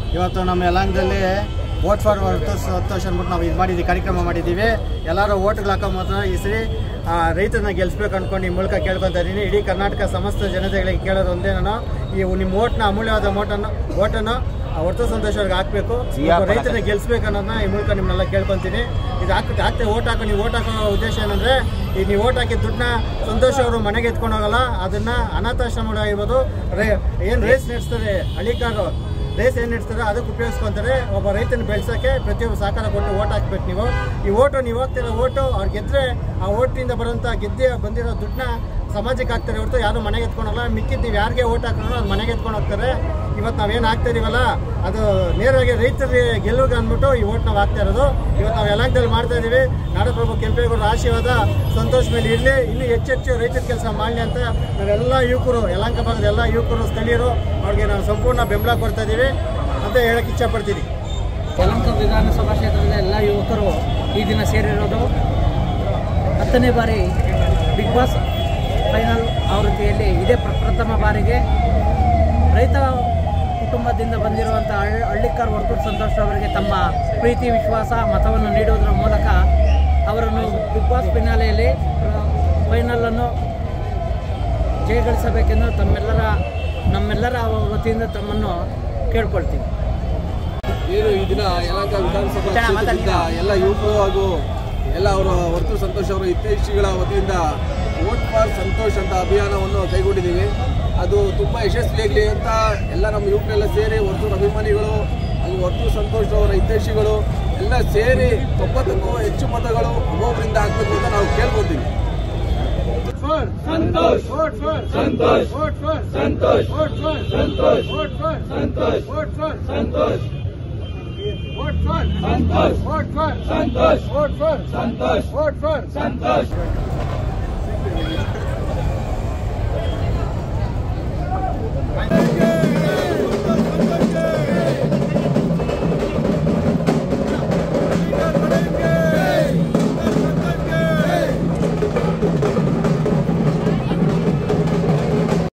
ಇವತ್ತು ನಮ್ಮ ಯಲಾಂಗದಲ್ಲಿ vote for ಹೊರತು ಸಂತೋಷ ಅಂದ್ಬಿಟ್ಟು ನಾವು ಇದು ಮಾಡಿದ್ದೀವಿ ಕಾರ್ಯಕ್ರಮ ಮಾಡಿದ್ದೀವಿ ಎಲ್ಲರೂ ಓಟ್ಗಳು ಹಾಕೋ ಮಾತ್ರ ಈ ಸರಿ ಆ, ರೈತರನ್ನ ಗೆಲ್ಲಿಸ್ಬೇಕು ಅನ್ಕೊಂಡು ಈ ಮೂಲಕ ಕೇಳ್ಕೊತಾ ಇದ್ದೀನಿ ಇಡೀ ಕರ್ನಾಟಕ ಸಮಸ್ತ ಜನತೆಗಳಿಗೆ ಕೇಳೋದು ಒಂದೇ ನಾನು ಈ ನಿಮ್ಮ ಓಟ್ನ ಅಮೂಲ್ಯವಾದ ಓಟನ್ನು ಓಟನ್ನು ಹೊರತು ಸಂತೋಷ ಅವ್ರಿಗೆ ಹಾಕಬೇಕು ರೈತರನ್ನ ಗೆಲ್ಲಿಸ್ಬೇಕು ಅನ್ನೋದನ್ನ ಈ ಮೂಲಕ ನಿಮ್ಮನ್ನೆಲ್ಲ ಕೇಳ್ಕೊತೀನಿ ಇದು ಹಾಕಿ ಹಾಕ್ತೆ ಓಟ್ ಹಾಕೋ ನೀವು ಓಟ್ ಹಾಕೋ ಉದ್ದೇಶ ಏನಂದರೆ ಈಗ ನೀವು ಓಟ್ ಹಾಕಿದ ದುಡ್ಡನ್ನ ಸಂತೋಷ್ ಅವರು ಮನೆಗೆ ಎತ್ಕೊಂಡು ಹೋಗಲ್ಲ ಅದನ್ನು ಅನಾಥಾಶ್ರಮಗಳಾಗಿರ್ಬೋದು ರೇ ಏನು ರೇಸ್ ನಡೆಸ್ತಾರೆ ಹಳ್ಳಿಕಾರು ರೇಸ್ ಏನು ನಡೆಸ್ತಾರೆ ಅದಕ್ಕೆ ಉಪಯೋಗಿಸ್ಕೊಂತಾರೆ ಒಬ್ಬ ರೈತನ ಬೆಳೆಸೋಕ್ಕೆ ಪ್ರತಿಯೊಬ್ಬರು ಸಹಕಾರ ಕೊಟ್ಟು ಓಟ್ ಹಾಕ್ಬೇಕು ನೀವು ಈ ಓಟು ನೀವು ಹೋಗ್ತಿರೋ ಓಟು ಅವ್ರು ಗೆದ್ದರೆ ಆ ಓಟಿಂದ ಬರೋಂಥ ಗೆದ್ದೆ ಬಂದಿರೋ ದುಡ್ಡನ್ನ ಸಮಾಜಕ್ಕೆ ಹಾಕ್ತಾರೆ ಹೊರತು ಯಾರು ಮನೆಗೆ ಎತ್ಕೊಳಲ್ಲ ಮಿಕ್ಕಿದ್ದು ನೀವು ಯಾರಿಗೆ ಓಟ್ ಹಾಕಿದ್ರು ಅದು ಮನೆಗೆ ಎತ್ಕೊಂಡು ಹೋಗ್ತಾರೆ ಇವತ್ತು ನಾವೇನು ಹಾಕ್ತಾ ಇದೀವಲ್ಲ ಅದು ನೇರವಾಗಿ ರೈತರಿಗೆ ಗೆಲುವಿಗೆ ಅಂದ್ಬಿಟ್ಟು ಈ ಓಟ್ ನಾವು ಹಾಕ್ತಾ ಇರೋದು ಇವತ್ತು ನಾವು ಯಲಾಂಕದಲ್ಲಿ ಮಾಡ್ತಾ ಇದ್ದೀವಿ ನಾಡಪ್ರಭು ಕೆಂಪೇಗೌಡರ ಆಶೀರ್ವಾದ ಸಂತೋಷ ಮೇಲೆ ಇರಲಿ ಇನ್ನೂ ಹೆಚ್ಚೆಚ್ಚು ರೈತರ ಕೆಲಸ ಮಾಡಲಿ ಅಂತ ನಾವೆಲ್ಲ ಯುವಕರು ಯಲಾಂಕ ಭಾಗದ ಎಲ್ಲ ಯುವಕರು ಸ್ಥಳೀಯರು ಅವ್ರಿಗೆ ನಾವು ಸಂಪೂರ್ಣ ಬೆಂಬಲ ಕೊಡ್ತಾ ಇದ್ದೀವಿ ಅಂತ ಹೇಳಕ್ಕೆ ಇಚ್ಛಪಡ್ತೀನಿ ಯಲಂಕ ವಿಧಾನಸಭಾ ಕ್ಷೇತ್ರದ ಎಲ್ಲ ಯುವಕರು ಈ ದಿನ ಸೇರಿರೋದು ಹತ್ತನೇ ಬಾರಿ ಬಿಗ್ ಬಾಸ್ ಫೈನಲ್ ಆವೃತ್ತಿಯಲ್ಲಿ ಇದೇ ಪ್ರ- ಪ್ರಥಮ ಬಾರಿಗೆ ರೈತ ಕುಟುಂಬದಿಂದ ಬಂದಿರುವಂಥ ಹಳ್- ಹಳ್ಳಿಕಾರ್ ವರ್ತೂರ್ ಸಂತೋಷ್ ಅವರಿಗೆ ತಮ್ಮ ಪ್ರೀತಿ ವಿಶ್ವಾಸ ಮತವನ್ನು ನೀಡುವುದರ ಮೂಲಕ ಅವರನ್ನು ಬಿಗ್ ಬಾಸ್ ಫಿನಾಲೆಯಲ್ಲಿ ಫೈನಲನ್ನು ಜಯಗಳಿಸಬೇಕೆಂದು ತಮ್ಮೆಲ್ಲರ ನಮ್ಮೆಲ್ಲರ ವತಿಯಿಂದ ತಮ್ಮನ್ನು ಕೇಳ್ಕೊಳ್ತೀವಿ ಏನು ಈ ದಿನ ಯಲಹಂಕ ವಿಧಾನಸಭಾ ಕ್ಷೇತ್ರದಿಂದ ಎಲ್ಲ ಯುವಕರು ಹಾಗೂ ಎಲ್ಲ ಅವರ ವರ್ತೂರು ಸಂತೋಷ್ ಅವರ ಹಿತೈಷಿಗಳ ವತಿಯಿಂದ ವೋಟ್ ಫಾರ್ ಸಂತೋಷ್ ಅಂತ ಅಭಿಯಾನವನ್ನು ಕೈಗೊಂಡಿದ್ದೀವಿ ಅದು ತುಂಬ ಯಶಸ್ವಿಯಾಗಲಿ ಅಂತ ಎಲ್ಲ ನಮ್ಮ ಯುವಕರೆಲ್ಲ ಸೇರಿ ವರ್ತೂರು ಅಭಿಮಾನಿಗಳು ಹಾಗೂ ವರ್ತೂರು ಸಂತೋಷ್ ಅವರ ಹಿತೈಷಿಗಳು ಎಲ್ಲ ಸೇರಿ ತೊಂಬತ್ತಕ್ಕೂ ಹೆಚ್ಚು ಮತಗಳು ಒಬ್ಬೊಬ್ಬರಿಂದ ಹಾಕಬೇಕು ಅಂತ ನಾವು ಕೇಳ್ಕೊತೀವಿ Santosh vote for Santosh vote for Santosh vote for Santosh vote for Santosh vote for Santosh vote for Santosh vote for Santosh vote for Santosh vote for Santosh